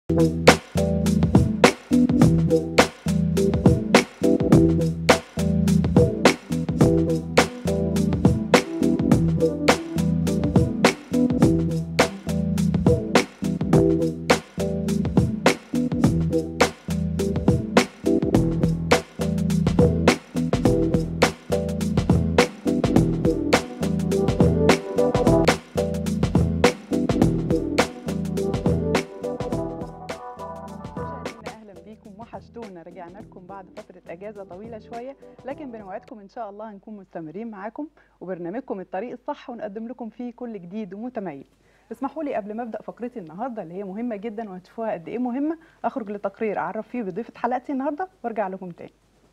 مشاهدينا اهلا بيكم وحشتونا رجعنا لكم بعد فتره اجازه طويله شويه لكن بنوعدكم ان شاء الله هنكون مستمرين معاكم وبرنامجكم الطريق الصح ونقدم لكم فيه كل جديد ومتميز اسمحوا لي قبل ما ابدا فقرتي النهارده اللي هي مهمه جدا وهتشوفوها قد ايه مهمه اخرج لتقرير اعرف فيه بضيفه حلقتي النهارده وارجع لكم تاني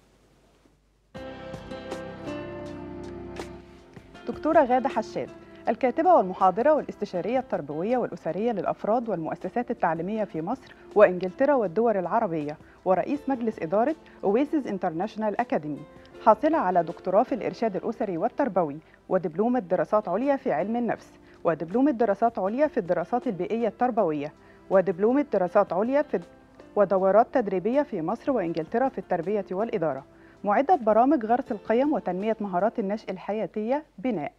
دكتوره غاده حشاد الكاتبة والمحاضرة والاستشارية التربوية والأسرية للأفراد والمؤسسات التعليمية في مصر وإنجلترا والدول العربية ورئيس مجلس إدارة أويسز انترناشونال أكاديمي حاصلة على دكتوراه في الإرشاد الأسري والتربوي ودبلومة دراسات عليا في علم النفس ودبلومة دراسات عليا في الدراسات البيئية التربوية ودبلومة دراسات عليا في ودورات تدريبية في مصر وإنجلترا في التربية والإدارة معدة برامج غرس القيم وتنمية مهارات النشء الحياتية بناء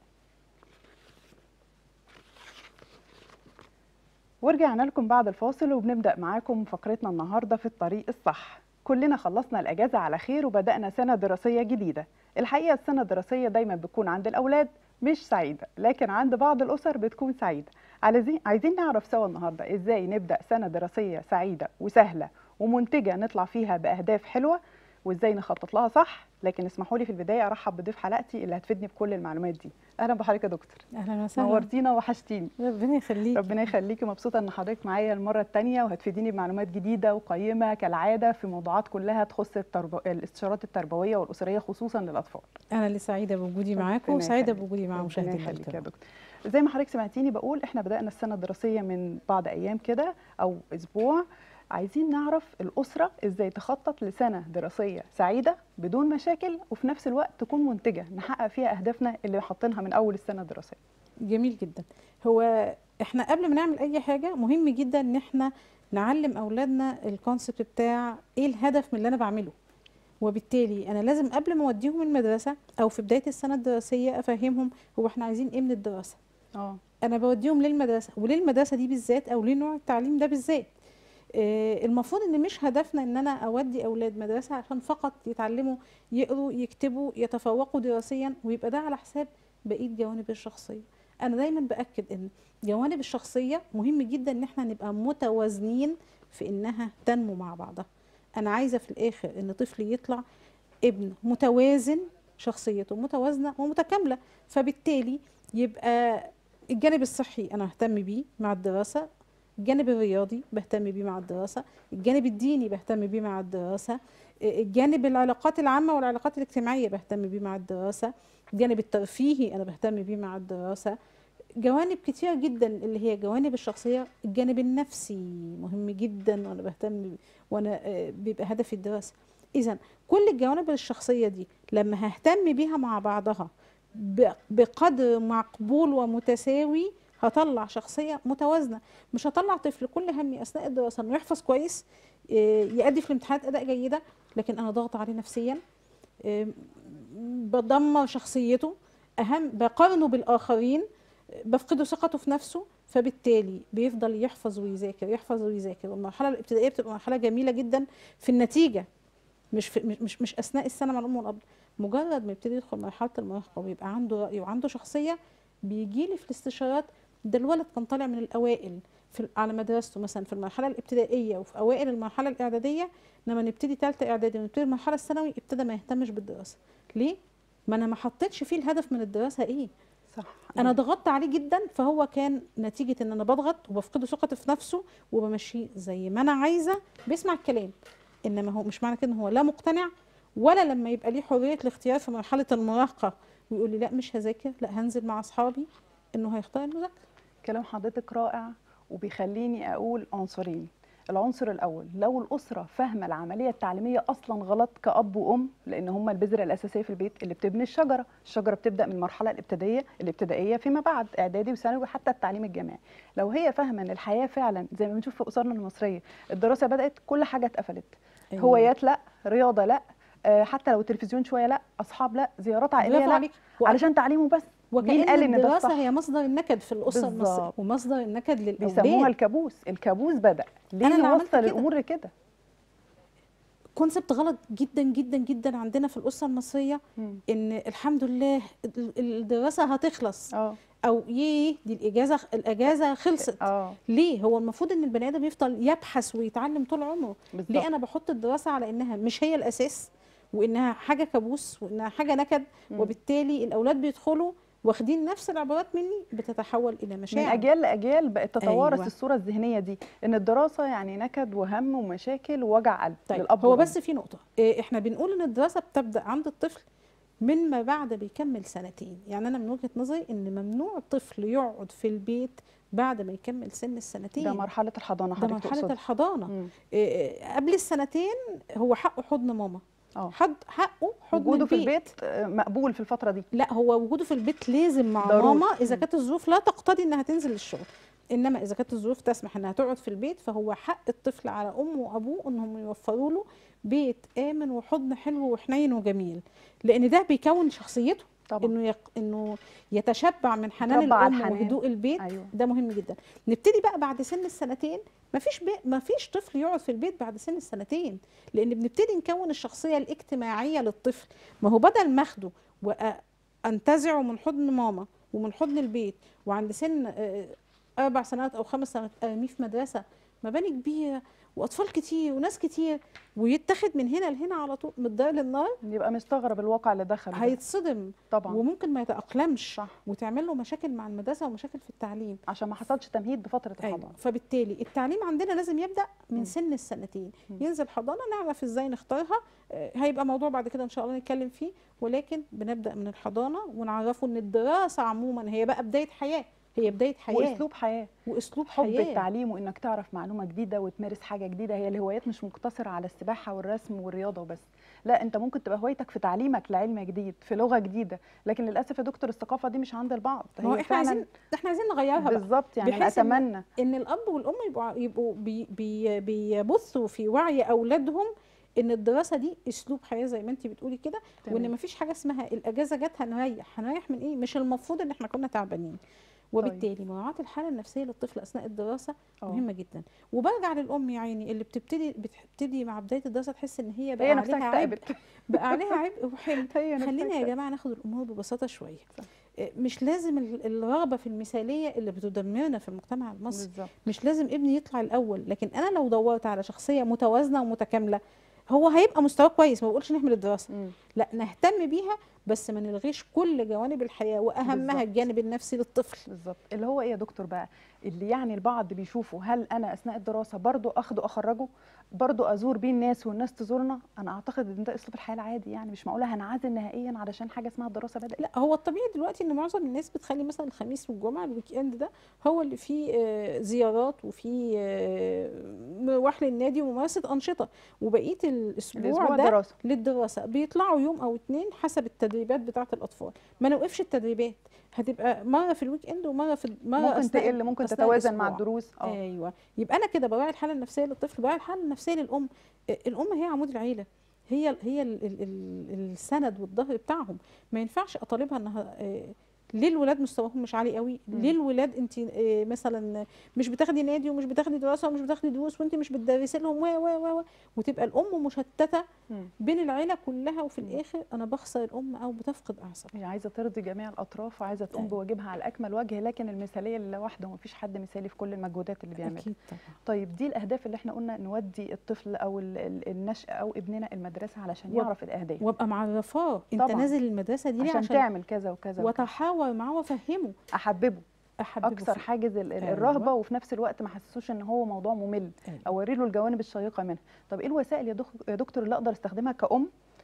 ورجعنا لكم بعد الفاصل وبنبدأ معاكم فقرتنا النهاردة في الطريق الصح كلنا خلصنا الأجازة على خير وبدأنا سنة دراسية جديدة الحقيقة السنة الدراسية دايما بتكون عند الأولاد مش سعيدة لكن عند بعض الأسر بتكون سعيدة عايزين عايزين نعرف سوا النهاردة إزاي نبدأ سنة دراسية سعيدة وسهلة ومنتجة نطلع فيها بأهداف حلوة وإزاي نخطط لها صح لكن اسمحوا لي في البداية أرحب بضيف حلقتي اللي هتفيدني بكل المعلومات دي أهلا بحضرتك يا دكتور اهلا وسهلا نورتينا وحشتيني ربنا يخليك ربنا يخليكي مبسوطه ان حضرتك معايا المره الثانيه وهتفيديني بمعلومات جديده وقيمه كالعاده في موضوعات كلها تخص التربو... الاستشارات التربويه والاسريه خصوصا للاطفال انا اللي سعيده بوجودي معاكم ربنا وسعيده يخليك. بوجودي مع ربنا مشاهدينا يخليك يا الكرام دكتور زي ما حضرتك سمعتيني بقول احنا بدانا السنه الدراسيه من بعض ايام كده او اسبوع عايزين نعرف الاسره ازاي تخطط لسنه دراسيه سعيده بدون مشاكل وفي نفس الوقت تكون منتجه نحقق فيها اهدافنا اللي حاطينها من اول السنه الدراسيه جميل جدا هو احنا قبل ما نعمل اي حاجه مهم جدا ان احنا نعلم اولادنا الكونسبت بتاع ايه الهدف من اللي انا بعمله وبالتالي انا لازم قبل ما اوديهم المدرسه او في بدايه السنه الدراسيه افهمهم هو احنا عايزين ايه من الدراسه اه انا بوديهم للمدرسه وليه المدرسه دي بالذات او ليه نوع التعليم ده بالذات آه، المفروض ان مش هدفنا ان انا اودي اولاد مدرسه عشان فقط يتعلموا يقروا يكتبوا يتفوقوا دراسيا ويبقى ده على حساب بقيه جوانب الشخصيه انا دايما باكد ان جوانب الشخصيه مهم جدا ان احنا نبقى متوازنين في انها تنمو مع بعضها انا عايزه في الاخر ان طفلي يطلع ابن متوازن شخصيته متوازنه ومتكامله فبالتالي يبقى الجانب الصحي انا اهتم بيه مع الدراسه الجانب الرياضي بهتم بيه مع الدراسه الجانب الديني بهتم بيه مع الدراسه الجانب العلاقات العامه والعلاقات الاجتماعيه بهتم بيه مع الدراسه الجانب الترفيهي انا بهتم بيه مع الدراسه جوانب كتيرة جدا اللي هي جوانب الشخصية الجانب النفسي مهم جدا وانا بهتم بيه وانا آه، بيبقى هدفي الدراسة اذا كل الجوانب الشخصية دي لما ههتم بيها مع بعضها ب- بقدر مقبول ومتساوي هطلع شخصية متوازنة مش هطلع طفل كل همي أثناء الدراسة إنه يحفظ كويس آه، يأدي في الامتحانات أداء جيدة لكن أنا ضاغط عليه نفسيا آه، بدمر شخصيته أهم بقارنه بالآخرين آه، بفقده ثقته في نفسه فبالتالي بيفضل يحفظ ويذاكر يحفظ ويذاكر والمرحلة الابتدائية بتبقى مرحلة جميلة جدا في النتيجة مش في مش- مش مش اثناء السنه مع الام والاب مجرد ما يبتدي يدخل مرحله المراهقه ويبقى عنده راي وعنده شخصيه بيجي لي في الاستشارات ده الولد كان طالع من الاوائل في على مدرسته مثلا في المرحله الابتدائيه وفي اوائل المرحله الاعداديه لما نبتدي ثالثه اعدادي ونبتدي المرحله الثانوي ابتدى ما يهتمش بالدراسه ليه ما انا ما حطيتش فيه الهدف من الدراسه ايه صح انا ضغطت عليه جدا فهو كان نتيجه ان انا بضغط وبفقده ثقته في نفسه وبمشيه زي ما انا عايزه بيسمع الكلام انما هو مش معنى كده ان هو لا مقتنع ولا لما يبقى ليه حريه الاختيار في مرحله المراهقه ويقول لي لا مش هذاكر لا هنزل مع اصحابي انه هيختار المذاكره كلام حضرتك رائع وبيخليني اقول عنصرين العنصر الاول لو الاسره فاهمه العمليه التعليميه اصلا غلط كاب وام لان هم البذره الاساسيه في البيت اللي بتبني الشجره الشجره بتبدا من المرحله الابتدائيه الابتدائيه فيما بعد اعدادي وثانوي وحتى التعليم الجامعي لو هي فاهمه ان الحياه فعلا زي ما بنشوف في اسرنا المصريه الدراسه بدات كل حاجه اتقفلت أيوة. هوايات لا رياضه لا آه، حتى لو التلفزيون شويه لا اصحاب لا زيارات عائليه برافو لا عليك وعلى علشان تعليمه بس مين قال وكأن ان ده الدراسة الصح هي مصدر النكد في الأسرة المصرية بالظبط. ومصدر النكد بيسموها للأولاد الكابوس الكابوس بدا ليه أنا اللي عملت نوصل كده. الامور لكده كونسبت غلط جدا جدا جدا عندنا في الأسرة المصرية مم. إن الحمد لله ال- الدراسة هتخلص اه أو ييه دي الإجازة الأجازة خلصت اه ليه هو المفروض إن البني آدم يفضل يبحث ويتعلم طول عمره بالظبط ليه أنا بحط الدراسة على إنها مش هي الأساس وإنها حاجة كابوس وإنها حاجة نكد مم. وبالتالي الأولاد بيدخلوا واخدين نفس العبارات مني بتتحول إلى من مشاعر اجيال لاجيال بقت تتوارث أيوة. الصوره الذهنيه دي ان الدراسه يعني نكد وهم ومشاكل ووجع قلب طيب للاب هو والأم. بس في نقطة إيه، احنا بنقول ان الدراسة بتبدأ عند الطفل من ما بعد بيكمل سنتين يعني انا من وجهة نظري ان ممنوع الطفل يقعد في البيت بعد ما يكمل سن السنتين ده مرحله الحضانه ده حضرتك مرحلة تقصدي. الحضانة مم. إيه، قبل السنتين هو حقه حضن ماما اه حد حقه حضن وجوده في البيت. البيت آه، مقبول في الفتره دي لا هو وجوده في البيت لازم مع ضروري. ماما اذا مم. كانت الظروف لا تقتضي انها تنزل الشغل انما اذا كانت الظروف تسمح انها تقعد في البيت فهو حق الطفل على امه وابوه انهم يوفروا له بيت امن وحضن حلو وحنين وجميل لان ده بيكون شخصيته طبعا انه يق... انه يتشبع من حنان يتربى على الام الحنان. وهدوء البيت ايوه ده مهم جدا نبتدي بقى بعد سن السنتين مفيش بي... مفيش طفل يقعد في البيت بعد سن السنتين لان بنبتدي نكون الشخصيه الاجتماعيه للطفل ما هو بدل ما اخده وانتزعه من حضن ماما ومن حضن البيت وعند سن آه، اربع سنوات او خمس سنوات ارميه في مدرسه مباني كبيره واطفال كتير وناس كتير ويتاخد من هنا لهنا على طول من الدار للنار يبقى مستغرب الواقع اللي دخل ده. هيتصدم طبعا وممكن ما يتاقلمش صح وتعمل له مشاكل مع المدرسه ومشاكل في التعليم عشان ما حصلش تمهيد بفتره أيوة. الحضانه فبالتالي التعليم عندنا لازم يبدا مم. من سن السنتين مم. ينزل حضانه نعرف ازاي نختارها آه، هيبقى موضوع بعد كده ان شاء الله نتكلم فيه ولكن بنبدا من الحضانه ونعرفه ان الدراسه عموما هي بقى بدايه حياه هي بدايه حياه واسلوب حياه واسلوب حب حياه التعليم وانك تعرف معلومه جديده وتمارس حاجه جديده هي الهوايات مش مقتصره على السباحه والرسم والرياضه وبس لا انت ممكن تبقى هوايتك في تعليمك لعلم جديد في لغه جديده لكن للاسف يا دكتور الثقافه دي مش عند البعض ما هو احنا عايزين احنا عايزين نغيرها بقى بالظبط يعني انا بحيث إن- اتمنى ان الاب والام يبقوا ع- يبقوا بي بي بيبثوا في وعي اولادهم ان الدراسه دي اسلوب حياه زي ما انت بتقولي كده وان تمام. مفيش حاجه اسمها الاجازه جت هنريح هنريح من ايه مش المفروض ان احنا كنا تعبانين وبالتالي مراعاه الحاله النفسيه للطفل اثناء الدراسه آه. مهمه جدا وبرجع للام يا عيني اللي بتبتدي بتبتدي مع بدايه الدراسه تحس ان هي بقى هي نفسها عليها عبء اكتئبت بقى عليها عبء وحمل هي نفسها خلينا يا اكتئبت. جماعه ناخد الامور ببساطه شويه صح. إيه، مش لازم ال- الرغبه في المثاليه اللي بتدمرنا في المجتمع المصري بالظبط مش لازم ابني يطلع الاول لكن انا لو دورت على شخصيه متوازنه ومتكامله هو هيبقى مستواه كويس ما بقولش نهمل الدراسه مم. لا نهتم بيها بس ما نلغيش كل جوانب الحياه واهمها بالظبط. الجانب النفسي للطفل بالظبط اللي هو ايه يا دكتور بقى اللي يعني البعض بيشوفوا هل انا اثناء الدراسه برضو اخده اخرجه برضو ازور بيه الناس والناس تزورنا انا اعتقد ان ده اسلوب الحياه العادي يعني مش معقوله هنعزل نهائيا علشان حاجه اسمها الدراسه بدات لا هو الطبيعي دلوقتي ان معظم الناس بتخلي مثلا الخميس والجمعه الويك اند ده هو اللي فيه آه، زيارات وفيه آه، مروح للنادي وممارسه انشطه وبقيه الاسبوع الاسبوع ده دراسه للدراسه بيطلعوا يوم او اتنين حسب التدريبات بتاعه الاطفال ما نوقفش التدريبات هتبقى مره في الويك اند ومره في مره ممكن أثناء تقل ممكن أثناء تتوازن مع الأسبوع. الدروس اه ايوه يبقى انا كده براعي الحاله النفسيه للطفل براعي الحاله النفسيه للام آه، الام هي عمود العيله هي هي ال ال ال السند والظهر بتاعهم ما ينفعش اطالبها انها آه، ليه الولاد مستواهم مش عالي قوي مم. ليه الولاد انت آه، مثلا مش بتاخدي نادي ومش بتاخدي دراسه ومش بتاخدي دروس وانت مش بتدرسي لهم و و و و وتبقى الام مشتته مم. بين العيله كلها وفي مم. الاخر انا بخسر الام او بتفقد اعصابها هي عايزه ترضي جميع الاطراف وعايزه تقوم أيوة. بواجبها على اكمل وجه لكن المثاليه لله وحده ومفيش حد مثالي في كل المجهودات اللي بيعملها اكيد طبعا طيب دي الاهداف اللي احنا قلنا نودي الطفل او ال- ال- النشء او ابننا المدرسه علشان و- يعرف الاهداف وابقى معرفاه انت طبعاً. نازل المدرسه دي ليه عشان عشان تعمل كذا وكذا وكذا. وتحاور معاه وافهمه احببه احببه اكسر فيه. حاجز ال- ال- أيوة. الرهبه وفي نفس الوقت ما حسسوش ان هو موضوع ممل أيوة. اوري له الجوانب الشيقه منها طب ايه الوسائل يا دك- يا دكتور اللي اقدر استخدمها كأم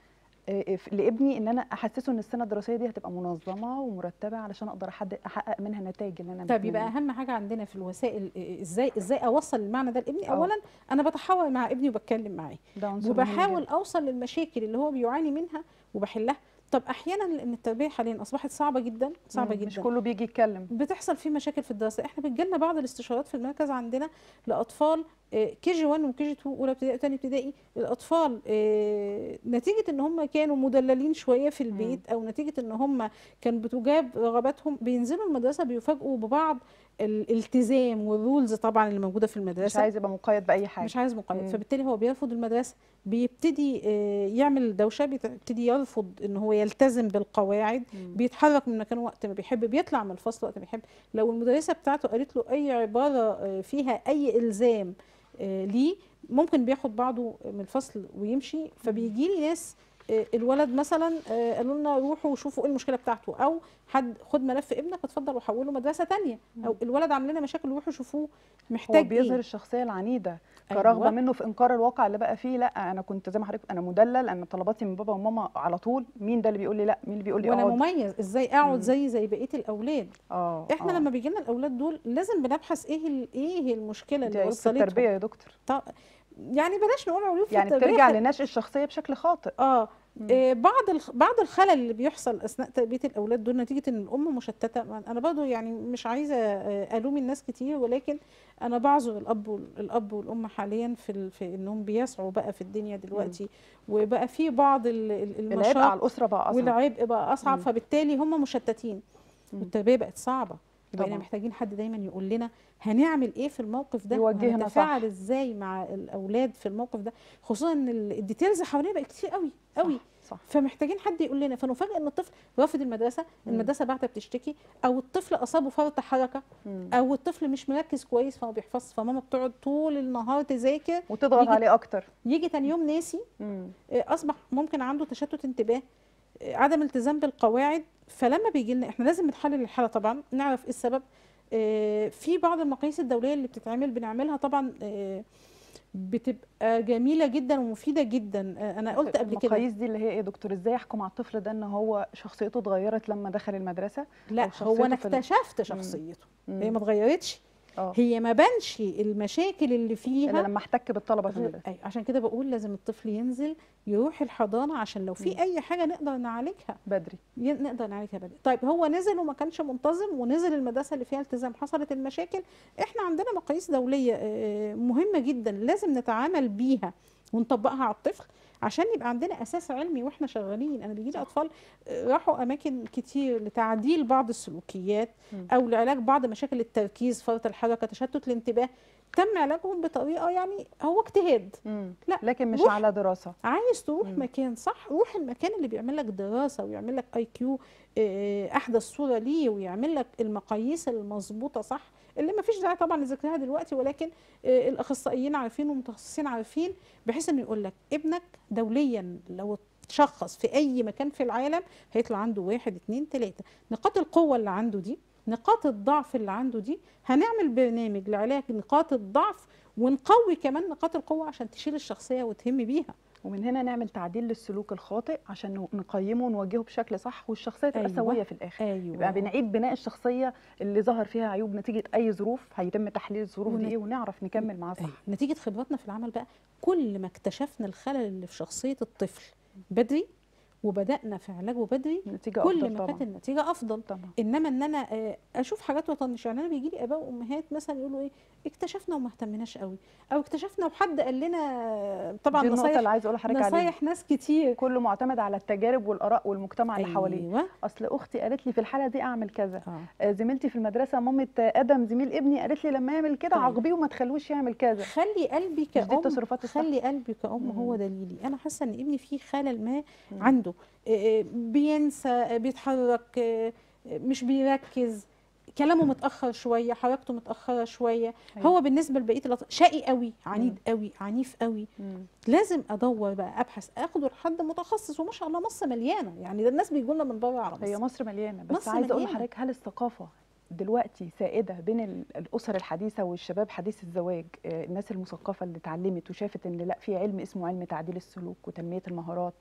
آه، ف- لابني ان انا احسسه ان السنه الدراسيه دي هتبقى منظمه ومرتبه علشان اقدر أحد- احقق منها نتائج اللي انا طب يبقى بتمناها. اهم حاجه عندنا في الوسائل إيه، ازاي ازاي اوصل المعنى ده لابني آه. اولا انا بتحاور مع ابني وبتكلم معاه ده عنصر مهم وبحاول جداً. اوصل للمشاكل اللي هو بيعاني منها وبحلها طب احيانا لان التربيه حاليا اصبحت صعبه جدا صعبه مم، مش جدا كله بيجي يتكلم بتحصل فيه مشاكل في الدراسه احنا بتجيلنا بعض الاستشارات في المركز عندنا لاطفال كي جي 1 وكي جي 2 اولى ابتدائي وثاني ابتدائي الاطفال آه، نتيجه ان هم كانوا مدللين شويه في البيت او نتيجه ان هم كان بتجاب رغباتهم بينزلوا المدرسه بيفاجئوا ببعض الالتزام والرولز طبعا اللي موجوده في المدرسه مش عايز يبقى مقيد باي حاجه مش عايز مقيد مم. فبالتالي هو بيرفض المدرسه بيبتدي آه، يعمل دوشه بيبتدي يرفض ان هو يلتزم بالقواعد مم. بيتحرك من مكانه وقت ما بيحب بيطلع من الفصل وقت ما بيحب لو المدرسه بتاعته قالت له اي عباره آه، فيها اي الزام آه، ليه ممكن بياخد بعضه من الفصل ويمشي فبيجي لي ناس آه، الولد مثلا آه، قالوا لنا روحوا شوفوا ايه المشكله بتاعته او حد خد ملف ابنك اتفضل وحوله مدرسه تانية او الولد عامل لنا مشاكل روحوا شوفوه هو محتاج بيظهر ايه الشخصيه العنيده أيوة. كرغبه منه في انكار الواقع اللي بقى فيه لا انا كنت زي ما حضرتك انا مدلل انا طلباتي من بابا وماما على طول مين ده اللي بيقول لي لا مين اللي بيقول لي وانا اقعد مميز ازاي مم. اقعد زي زي بقيه الاولاد اه احنا آه. لما بيجي لنا الاولاد دول لازم بنبحث ايه ال- ايه المشكله دي اللي عيوب في وصلتهم التربيه يا دكتور طب يعني بلاش نقول عيوب في يعني التربيه بترجع خل- لنشء الشخصيه بشكل خاطئ اه مم. إيه بعض الخ... بعض الخلل اللي بيحصل اثناء تربيه الاولاد دول نتيجه ان الام مشتته ما- انا برضو يعني مش عايزه آه، الوم الناس كتير ولكن انا بعذر الاب وال- الاب والام حاليا في ال... في انهم بيسعوا بقى في الدنيا دلوقتي وبقى في بعض ال... ال- العبء على المشاق الاسره بقى اصعب والعبء بقى اصعب مم. فبالتالي هم مشتتين مم. والتربيه بقت صعبه بقينا طبعاً. محتاجين حد دايما يقول لنا هنعمل ايه في الموقف ده يوجهنا صح. وهنتفاعل ازاي مع الاولاد في الموقف ده خصوصا ان ال- الديتيلز حوالينا بقت كتير قوي قوي صح, صح. فمحتاجين حد يقول لنا فنفاجئ ان الطفل رافض المدرسه مم. المدرسه بعتها بتشتكي او الطفل اصابه فرط حركه مم. او الطفل مش مركز كويس فما بيحفظش فماما بتقعد طول النهار تذاكر وتضغط يجي- عليه اكتر يجي تاني يوم ناسي مم. آه، اصبح ممكن عنده تشتت انتباه آه، عدم التزام بالقواعد فلما بيجي لنا احنا لازم نحلل الحاله طبعا نعرف ايه السبب آه، في بعض المقاييس الدوليه اللي بتتعمل بنعملها طبعا آه، بتبقى جميله جدا ومفيده جدا آه، انا قلت قبل كده المقاييس دي اللي هي ايه يا دكتور ازاي احكم على الطفل ده ان هو شخصيته اتغيرت لما دخل المدرسه لا أو هو انا شخصيته في ال- اكتشفت شخصيته مم. هي ما اتغيرتش اه هي ما بانش المشاكل اللي الا فيها لما احتك بالطلبه في غير- المدرسه أي، عشان كده بقول لازم الطفل ينزل يروح الحضانه عشان لو في مم. اي حاجه نقدر نعالجها بدري ي- نقدر نعالجها بدري طيب هو نزل وما كانش منتظم ونزل المدرسه اللي فيها التزام حصلت المشاكل احنا عندنا مقاييس دوليه آه، مهمه جدا لازم نتعامل بيها ونطبقها على الطفل عشان يبقى عندنا اساس علمي واحنا شغالين انا بيجي لي اطفال آه، راحوا اماكن كتير لتعديل بعض السلوكيات مم. او لعلاج بعض مشاكل التركيز فرط الحركه تشتت الانتباه تم علاجهم بطريقه يعني هو اجتهاد مم. لا، لكن مش روح. على دراسه عايز تروح مم. مكان صح روح المكان اللي بيعمل لك دراسه ويعمل لك اي كيو احدث صوره ليه ويعمل لك المقاييس المظبوطه صح اللي ما فيش داعي طبعا لذكرها دلوقتي ولكن آه، الاخصائيين عارفين والمتخصصين عارفين بحيث انه يقول لك ابنك دوليا لو تشخص في اي مكان في العالم هيطلع عنده واحد اتنين تلاته نقاط القوه اللي عنده دي نقاط الضعف اللي عنده دي هنعمل برنامج لعلاج نقاط الضعف ونقوي كمان نقاط القوه عشان تشيل الشخصيه وتهم بيها ومن هنا نعمل تعديل للسلوك الخاطئ عشان نو- نقيمه ونوجهه بشكل صح والشخصيه تبقى أيوة. سويه في الاخر ايوه يبقى بنعيد بناء الشخصيه اللي ظهر فيها عيوب نتيجه اي ظروف هيتم تحليل الظروف ون- دي ايه ونعرف نكمل معاه صح أيوة. نتيجة خبراتنا في العمل بقى كل ما اكتشفنا الخلل اللي في شخصية الطفل بدري وبدأنا في علاجه بدري نتيجه كل افضل ما طبعا كانت النتيجة أفضل طبعا انما ان انا آه، اشوف حاجات وطنشه يعني انا بيجي لي اباء وامهات مثلا يقولوا ايه اكتشفنا وما اهتمناش قوي او اكتشفنا وحد قال لنا آه، طبعا دي النقطه نصايح اللي عايزه اقول لحضرتك عليها نصايح ناس كتير كله معتمد على التجارب والاراء والمجتمع اللي حواليه ايوه اصل اختي قالت لي في الحاله دي اعمل كذا اه آه، زميلتي في المدرسه مامه آه، ادم زميل ابني قالت لي لما يعمل كده طيب. عاقبيه وما تخلوش يعمل كذا خلي قلبي مش دي كأم التصرفات الصح خلي قلبي كأم هو مم. دليلي انا حاسه ان ابني فيه خلل ما مم. عنده آه، بينسى آه، بيتحرك آه، مش بيركز كلامه متاخر شويه حركته متاخره شويه أيوة. هو بالنسبه لبقيه الأطفال شقي قوي عنيد قوي عنيف قوي مم. لازم ادور بقى ابحث اخده لحد متخصص وما شاء الله مصر مليانه يعني ده الناس بيجوا لنا من بره على هي مصر مصر مليانه بس مصر عايزه اقول مليانة. لحضرتك هل الثقافه دلوقتي سائده بين ال- الاسر الحديثه والشباب حديث الزواج آه، الناس المثقفه اللي اتعلمت وشافت ان لا في علم اسمه علم تعديل السلوك وتنميه المهارات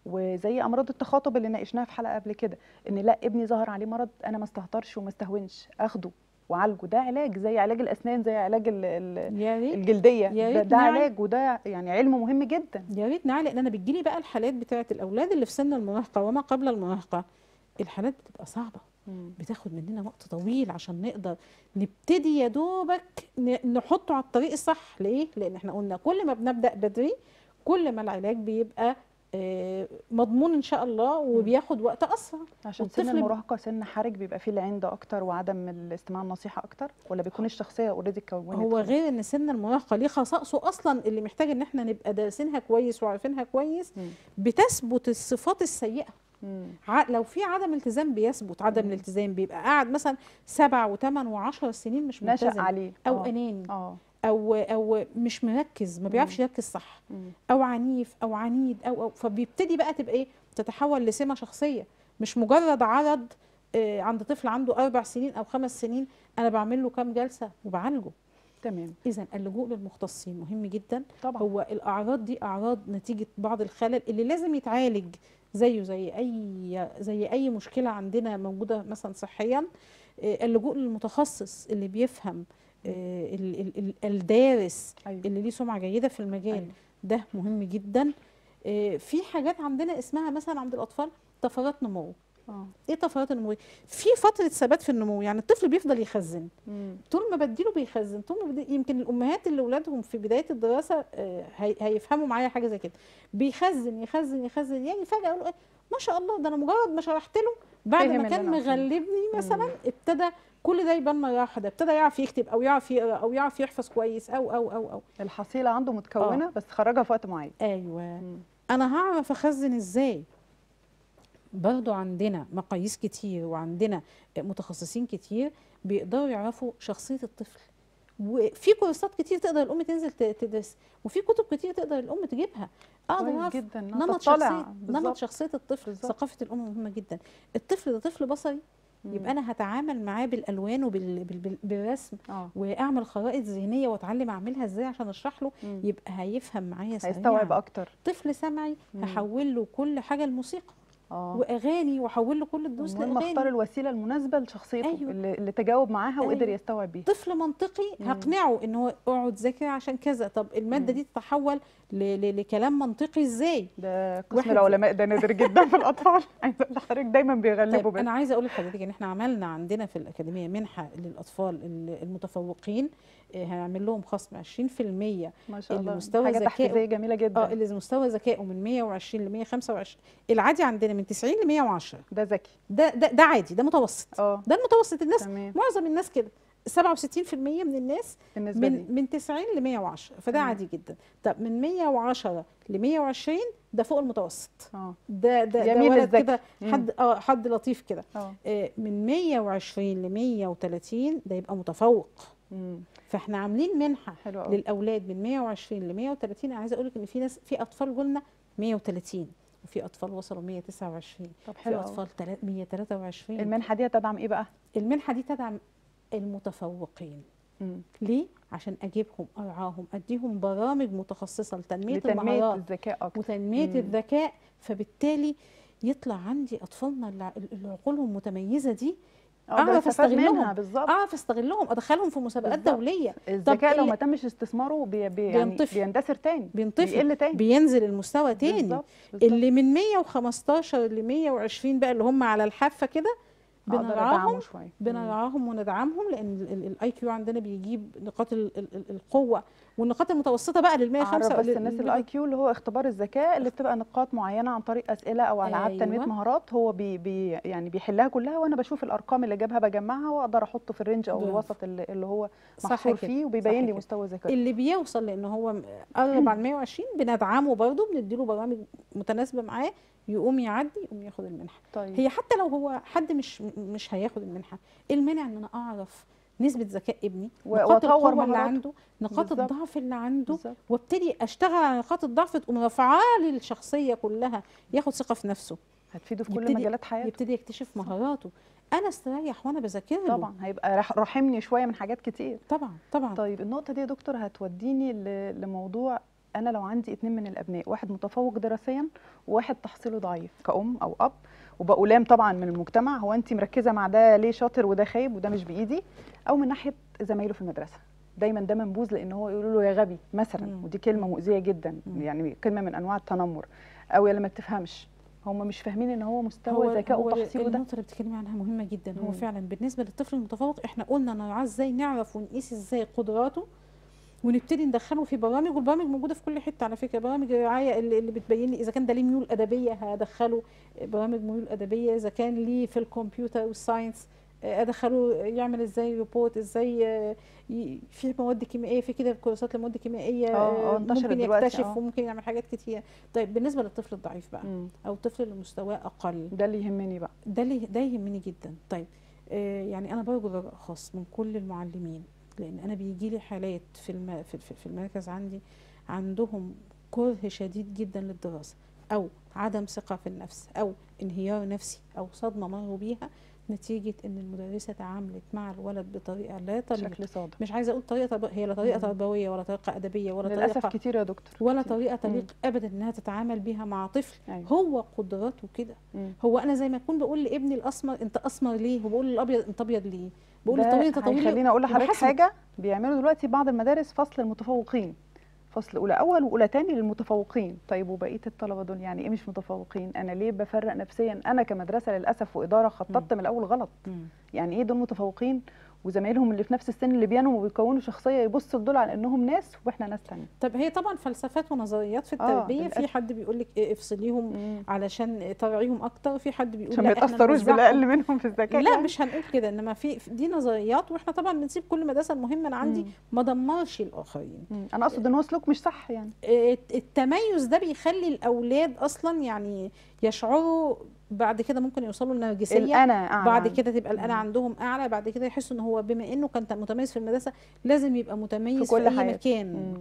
وزي امراض التخاطب اللي ناقشناها في حلقه قبل كده ان لا ابني ظهر عليه مرض انا ما استهترش وما استهونش اخده وعالجه ده علاج زي علاج الاسنان زي علاج ال- ال- يا ريت الجلديه يا ده, ريت ده نعم. علاج وده يعني علم مهم جدا يا ريت نعلق لان انا بتجيلي بقى الحالات بتاعه الاولاد اللي في سن المراهقه وما قبل المراهقه الحالات بتبقى صعبه بتاخد مننا وقت طويل عشان نقدر نبتدي يا دوبك ن- نحطه على الطريق الصح ليه لان احنا قلنا كل ما بنبدا بدري كل ما العلاج بيبقى آه، مضمون ان شاء الله وبياخد وقت اسرع عشان سن والطفل- المراهقه سن حرج بيبقى فيه العند اكتر وعدم الاستماع النصيحه اكتر ولا بيكون الشخصيه اوريدي اتكونت هو خلاص؟ غير ان سن المراهقه ليه خصائصه اصلا اللي محتاج ان احنا نبقى دارسينها كويس وعارفينها كويس مم. بتثبت الصفات السيئه مم. ع- لو في عدم التزام بيثبت عدم مم. الالتزام بيبقى قاعد مثلا سبع وثمان وعشر سنين مش نشأ ملتزم عليه او آه. اناني اه او او مش مركز ما بيعرفش يركز صح مم. او عنيف او عنيد او او فبيبتدي بقى تبقى ايه تتحول لسمه شخصيه مش مجرد عرض آه، عند طفل عنده اربع سنين او خمس سنين انا بعمل له كام جلسه وبعالجه تمام اذا اللجوء للمختصين مهم جدا طبعا هو الاعراض دي اعراض نتيجه بعض الخلل اللي لازم يتعالج زيه زي اي زي اي مشكله عندنا موجوده مثلا صحيا آه، اللجوء للمتخصص اللي بيفهم آه، ال- ال- ال- الدارس ايوه اللي ليه سمعه جيده في المجال أيوة. ده مهم جدا آه، في حاجات عندنا اسمها مثلا عند الاطفال طفرات نمو اه ايه طفرات النمو في فتره ثبات في النمو يعني الطفل بيفضل يخزن مم. طول ما بديله بيخزن طول ما بدي يمكن الامهات اللي اولادهم في بدايه الدراسه آه، هي- هيفهموا معايا حاجه زي كده بيخزن يخزن يخزن يعني فجاه يقولوا إيه ما شاء الله ده انا مجرد ما شرحت له بعد فهم ما اللي كان أنا قلته. مغلبني مثلا ابتدى كل ده يبان مره واحده ابتدى يعرف يكتب او يعرف يقرا او يعرف يحفظ كويس او او او او الحصيله عنده متكونه بس خرجها في وقت معين ايوه مم. انا هعرف اخزن ازاي برضو عندنا مقاييس كتير وعندنا متخصصين كتير بيقدروا يعرفوا شخصية الطفل وفي كورسات كتير تقدر الام تنزل ت- تدرس وفي كتب كتير تقدر الام تجيبها اقدر كويس اعرف جدا إنها نمط تطلع. شخصية نمط بالظبط. شخصية الطفل بالظبط. ثقافة الام مهمة جدا الطفل ده طفل بصري يبقى انا هتعامل معاه بالالوان وبالرسم اه واعمل خرائط ذهنيه واتعلم اعملها ازاي عشان اشرح له مم. يبقى هيفهم معايا سريعا هيستوعب اكتر طفل سمعي مم. هحول له كل حاجه لموسيقى اه واغاني واحول له كل الدروس المهم اختار لاغاني الوسيله المناسبه لشخصيته أيوة. اللي, اللي تجاوب معاها وقدر أيوة. يستوعب بيها طفل منطقي مم. هقنعه ان هو اقعد ذاكر عشان كذا طب الماده مم. دي تتحول ل- ل- لكلام منطقي ازاي ده قسم واحد- العلماء ده نادر جدا في الاطفال عايزه اقول لحضرتك دايما بيغلبوا طيب بيه انا عايزه اقول لحضرتك ان احنا عملنا عندنا في الاكاديميه منحه للاطفال ال- المتفوقين آه، هنعمل لهم خصم 20% ما شاء اللي الله مستوى حاجه ذكائه- تحفيزيه جميله جدا اه اللي مستوى ذكائه من 120 ل 125 العادي عندنا من 90 ل 110 ده ذكي ده ده ده عادي ده متوسط اه ده المتوسط الناس تمام معظم الناس كده 67% من الناس بالنسبه لي من من 90 ل 110 فده تمام. عادي جدا طب من 110 ل 120 ده فوق المتوسط اه ده ده ده يميل ولد للذكي. كده مم. حد اه حد لطيف كده اه آه، من 120 ل 130 ده يبقى متفوق مم. فاحنا عاملين منحه حلو قوي للاولاد من 120 ل 130 انا عايزه اقول لك ان في ناس في اطفال قلنا 130 وفي اطفال وصلوا 129 طب في حلو قوي اطفال تلا- 123 المنحه دي هتدعم ايه بقى المنحه دي تدعم المتفوقين مم. ليه عشان اجيبهم ارعاهم اديهم برامج متخصصه لتنميه لتنميه المهارات الذكاء اكتر وتنميه مم. الذكاء فبالتالي يطلع عندي اطفالنا اللي ع- اللي عقولهم متميزه دي اقدر أعرف استفاد أستغلهم. منها بالظبط اعرف استغلهم ادخلهم في مسابقات بالظبط. دوليه الذكاء لو اللي- ما تمش استثماره بي بي يعني بينطفي. بيندثر تاني بينطفي بيقل تاني بينزل المستوى تاني بالظبط بالظبط. اللي من 115 ل 120 بقى اللي هم على الحافه كده أقدر بنرعاهم أدعمه شويه مم. بنرعاهم وندعمهم لان الاي كيو عندنا بيجيب نقاط ال- ال- ال- القوه والنقاط المتوسطه بقى لل 105 اعرف بس الناس الاي كيو اللي هو اختبار الذكاء اللي بتبقى نقاط معينه عن طريق اسئله او العاب أيوة. تنميه مهارات هو بي بي يعني بيحلها كلها وانا بشوف الارقام اللي جابها بجمعها واقدر احطه في الرينج او برافو. الوسط اللي, اللي هو صح محصور كده، فيه صح وبيبين لي كده. مستوى ذكائه اللي بيوصل لان هو م- قرب على 120 بندعمه برضه بنديله برامج متناسبه معاه يقوم يعدي يقوم ياخد المنحه طيب هي حتى لو هو حد مش مش هياخد المنحه إيه المانع ان انا اعرف نسبه ذكاء ابني و- نقاط وأطور القوه اللي مهاراته. عنده نقاط بالظبط. الضعف اللي عنده بالظبط. وابتدي اشتغل على نقاط الضعف تقوم رافعاه للشخصيه كلها ياخد ثقه في نفسه هتفيده في كل يبتدي- مجالات حياته يبتدي يكتشف مهاراته انا استريح وانا بذاكر له طبعا هيبقى رح- راحمني شويه من حاجات كتير طبعا طبعا طيب النقطه دي يا دكتور هتوديني ل- لموضوع انا لو عندي اتنين من الابناء واحد متفوق دراسيا وواحد تحصيله ضعيف كأم او اب وبقوا لام طبعا من المجتمع هو انت مركزه مع ده ليه شاطر وده خايب وده مش بايدي او من ناحيه زمايله في المدرسه دايما ده منبوذ لان هو يقولوا له يا غبي مثلا مم. ودي كلمه مؤذيه جدا مم. يعني كلمه من انواع التنمر او يا اللي ما بتفهمش هم مش فاهمين ان هو مستوى ذكاء هو وتحصيله ده النقطة اللي بتتكلمي عنها مهمة جدا هو مم. فعلا بالنسبة للطفل المتفوق احنا قلنا نرعاه ازاي نعرف ونقيس ازاي قدراته ونبتدي ندخله في برامج والبرامج موجوده في كل حته على فكره برامج الرعايه اللي اللي بتبين لي اذا كان ده ليه ميول ادبيه هدخله برامج ميول ادبيه اذا كان ليه في الكمبيوتر والساينس آه، ادخله يعمل ازاي ريبورت ازاي آه، ي- في مواد كيميائيه في كده كورسات لمواد كيميائيه اه، اه، آه، انتشرت ممكن دلوقتي، يكتشف اه. وممكن يعمل حاجات كتير طيب بالنسبه للطفل الضعيف بقى مم. او الطفل اللي مستواه اقل ده اللي يهمني بقى ده اللي ده يهمني جدا طيب آه يعني انا برجو رجاء خاص من كل المعلمين لان انا بيجي لي حالات في الم... في في- في المركز عندي عندهم كره شديد جدا للدراسه او عدم ثقه في النفس او انهيار نفسي او صدمه مروا بيها نتيجه ان المدرسه تعاملت مع الولد بطريقه لا طريقه بشكل صادق مش عايزه اقول طريقه ترب... هي لا طريقه مم. تربويه ولا طريقه ادبيه ولا للاسف طريقه كتير يا دكتور ولا كتير. طريقه مم. تليق ابدا انها تتعامل بيها مع طفل أيوة. هو قدراته كده مم. هو انا زي ما اكون بقول لابني الاسمر انت اسمر ليه وبقول للابيض انت ابيض ليه بقول ده للطويل انت طويل ليه خليني اقول لحضرتك وبحاسبه. حاجه بيعملوا دلوقتي بعض المدارس فصل المتفوقين فصل اولى اول واولى تاني للمتفوقين طيب وبقيه الطلبه دول يعني ايه مش متفوقين انا ليه بفرق نفسيا انا كمدرسه للاسف واداره خططت من الاول غلط مم. يعني ايه دول متفوقين وزمايلهم اللي في نفس السن اللي بينموا وبيكونوا شخصيه يبصوا لدول على انهم ناس واحنا ناس تانية طب هي طبعا فلسفات ونظريات في آه، التربيه في للأسف. حد بيقول لك إيه افصليهم مم. علشان ترعيهم اكتر وفي حد بيقول عشان ما لا، إحنا يتاثروش نوزعهم. بالاقل منهم في الذكاء لا يعني. مش هنقول كده انما في في- دي نظريات واحنا طبعا بنسيب كل مدرسه المهم انا عندي مم. ما دمرش الاخرين مم. انا اقصد ان هو سلوك مش صح يعني آه، التميز ده بيخلي الاولاد اصلا يعني يشعروا بعد كده ممكن يوصلوا للنرجسيه الانا اعلى بعد عنه. كده تبقى الانا مم. عندهم اعلى بعد كده يحسوا ان هو بما انه كان متميز في المدرسه لازم يبقى متميز في كل في اي حياته. مكان مم.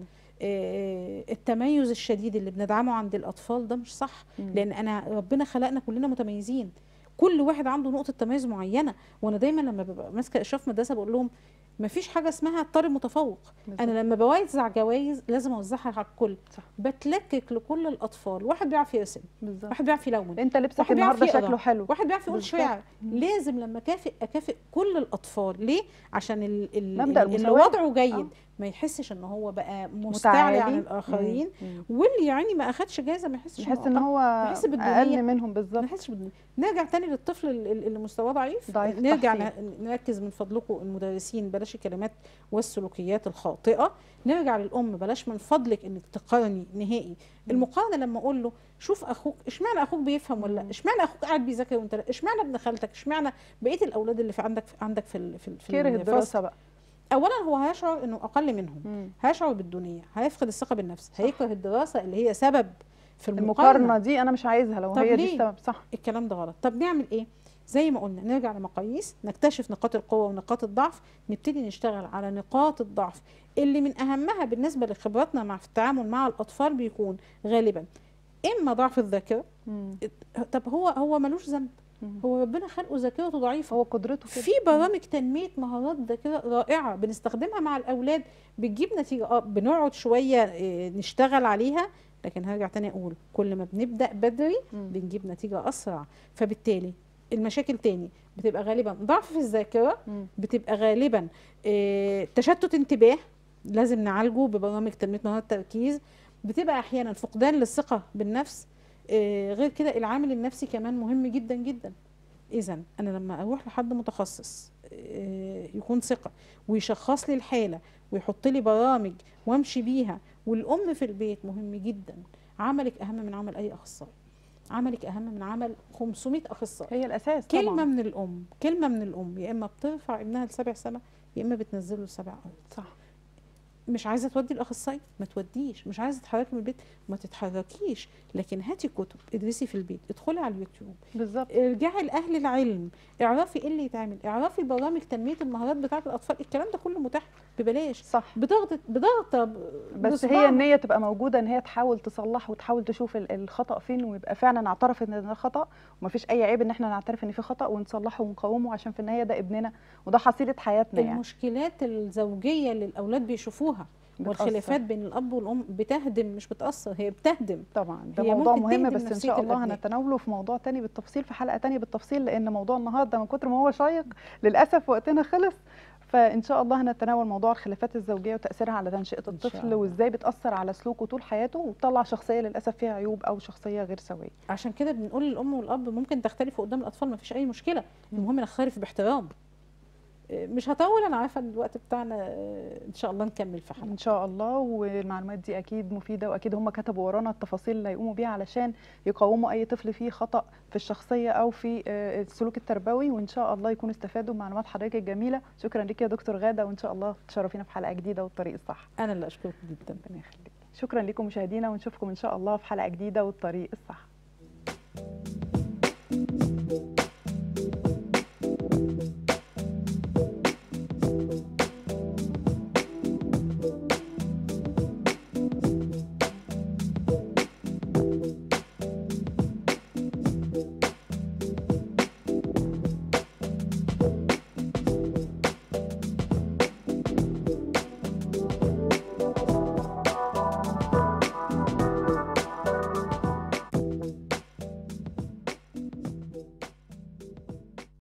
آه، التميز الشديد اللي بندعمه عند الاطفال ده مش صح مم. لان انا ربنا خلقنا كلنا متميزين كل واحد عنده نقطه تميز معينه وانا دايما لما ببقى ماسكه اشراف مدرسه بقول لهم ما فيش حاجه اسمها الطالب متفوق بالظبط. انا لما بوزع جوائز لازم اوزعها على الكل صح. بتلكك لكل الاطفال واحد بيعرف يرسم بالظبط واحد بيعرف يلون انت لبسك واحد بيعرف النهارده يقرا. شكله حلو واحد بيعرف يقول بالظبط. شعر مم. لازم لما كافئ اكافئ كل الاطفال ليه عشان ال- ال- مبدأ ال- اللي المساواة. وضعه جيد آه. ما يحسش ان هو بقى مستعلي عن متعالي. الاخرين مم. مم. واللي يعني ما اخدش جايزه ما يحسش يحس ان أقل. هو يحس بالدونية. اقل منهم ما بالظبط يحسش بالدنيا نرجع تاني للطفل ال- ال- اللي مستواه ضعيف ضعيف نرجع التحصيل. ن- نركز من فضلكم المدرسين بلاش الكلمات والسلوكيات الخاطئه نرجع للام بلاش من فضلك انك تقارني نهائي المقارنه لما اقول له شوف اخوك اشمعنى اخوك بيفهم ولا لا مم. اشمعنى اخوك قاعد بيذاكر وانت لا اشمعنى ابن خالتك اشمعنى بقيه الاولاد اللي في عندك في عندك في ال- في, ال- في كره الفصل؟ الدراسه بقى اولا هو هيشعر انه اقل منهم مم. هيشعر بالدونيه هيفقد الثقه بالنفس هيكره الدراسه اللي هي سبب في المقارنه المقارنه دي انا مش عايزها لو طب هي دي ليه؟ السبب صح الكلام ده غلط طب نعمل ايه زي ما قلنا نرجع لمقاييس نكتشف نقاط القوه ونقاط الضعف نبتدي نشتغل على نقاط الضعف اللي من اهمها بالنسبه لخبراتنا مع في التعامل مع الاطفال بيكون غالبا اما ضعف الذاكره مم. طب هو هو ملوش ذنب مم. هو ربنا خلقه ذاكرته ضعيفه هو قدرته كده في برامج تنميه مهارات ذاكره رائعه بنستخدمها مع الاولاد بتجيب نتيجه اه بنقعد شويه اه، نشتغل عليها لكن هرجع تاني اقول كل ما بنبدا بدري مم. بنجيب نتيجه اسرع فبالتالي المشاكل تاني بتبقى غالبا ضعف في الذاكره مم. بتبقى غالبا اه، تشتت انتباه لازم نعالجه ببرامج تنميه مهارات التركيز بتبقى احيانا فقدان للثقه بالنفس اه، غير كده العامل النفسي كمان مهم جدا جدا اذا انا لما اروح لحد متخصص آه، يكون ثقه ويشخص لي الحاله ويحط لي برامج وامشي بيها والام في البيت مهم جدا عملك اهم من عمل اي اخصائي عملك اهم من عمل 500 اخصائي هي الاساس كلمه طبعا من الام كلمه من الام يا اما بترفع ابنها لسبع سما يا اما بتنزله لسبع ارض صح مش عايزه تودي الاخصائي ما توديش مش عايزه تتحركي من البيت ما تتحركيش لكن هاتي كتب ادرسي في البيت ادخلي على اليوتيوب بالظبط ارجعي لاهل العلم اعرفي ايه اللي يتعمل اعرفي برامج تنميه المهارات بتاعه الاطفال الكلام ده كله متاح ببلاش صح بضغط بضغط بس بصباع. هي النية تبقى موجودة ان هي تحاول تصلح وتحاول تشوف ال- الخطأ فين ويبقى فعلا اعترف ان ده خطأ ومفيش اي عيب ان احنا نعترف ان في خطأ ونصلحه ونقاومه عشان في النهاية ده ابننا وده حصيلة حياتنا يعني المشكلات الزوجيه اللي الاولاد بيشوفوها بتأثر. والخلافات بين الاب والام بتهدم مش بتاثر هي بتهدم طبعا ده هي موضوع ممكن مهم تهدم بس ان نفسية شاء الله الأبناء. هنتناوله في موضوع تاني بالتفصيل في حلقه تانية بالتفصيل لان موضوع النهارده من كتر ما هو شيق للاسف وقتنا خلص فان شاء الله هنتناول موضوع الخلافات الزوجيه وتاثيرها على تنشئه إن شاء الطفل الله. وازاي بتاثر على سلوكه طول حياته وتطلع شخصيه للاسف فيها عيوب او شخصيه غير سويه عشان كده بنقول للام والاب ممكن تختلفوا قدام الاطفال ما فيش اي مشكله المهم نختلف باحترام آه، مش هطول انا عارفه إن الوقت بتاعنا آه، ان شاء الله نكمل في حلقه ان شاء الله والمعلومات دي اكيد مفيده واكيد هم كتبوا ورانا التفاصيل اللي هيقوموا بيها علشان يقوموا اي طفل فيه خطا في الشخصيه او في آه، السلوك التربوي وان شاء الله يكونوا استفادوا من معلومات حضرتك الجميله شكرا لك يا دكتور غاده وان شاء الله تشرفينا في حلقه جديده والطريق الصح انا اللي اشكرك جدا ربنا يخليك شكرا لكم مشاهدينا ونشوفكم ان شاء الله في حلقه جديده والطريق الصح